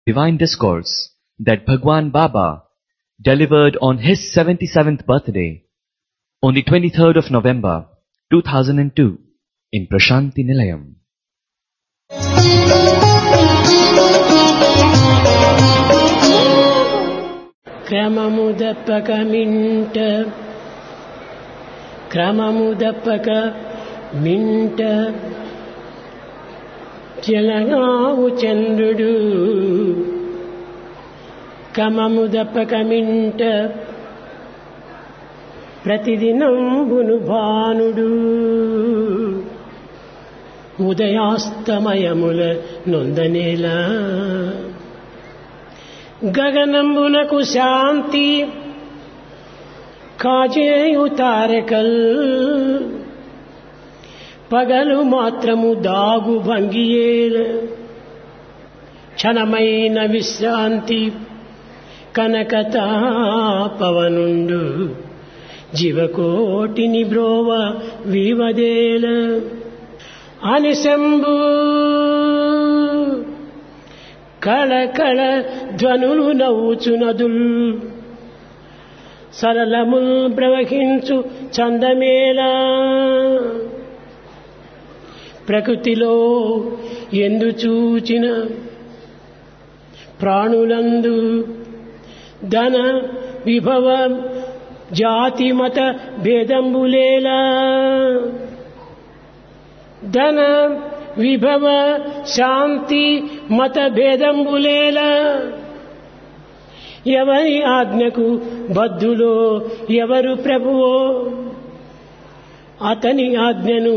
divine discourse that Bhagwan Baba delivered on his 77th birthday on the 23rd of November 2002 in Prashanti Nilayam. క్రమము దప్పక మింట క్రమము దప్పక మింట జలనావు చంద్రుడు క్రమము దప్పక మింట ప్రతిదినంబును భానుడు ఉదయాస్తమయముల నొందనేలా గగనంబునకు శాంతి కాజేయు తారకల్ పగలు మాత్రము దాగు భంగియేల క్షణమైన విశ్రాంతి కనకతాపవనుండు జీవకోటిని బ్రోవ వీవదేల అనిశంభూ కళ కళ ధ్వనులు నవ్వుచునదుల్ సరళముల్ ప్రవహించు చందమేలా ప్రకృతిలో ఎందు చూచిన ప్రాణులందు ధన విభవ జాతి మత భేదంబులేలా ధన విభవ శాంతి మత భేదంబులేలా ఎవరి ఆజ్ఞకు బద్ధులో ఎవరు ప్రభువో అతని ఆజ్ఞను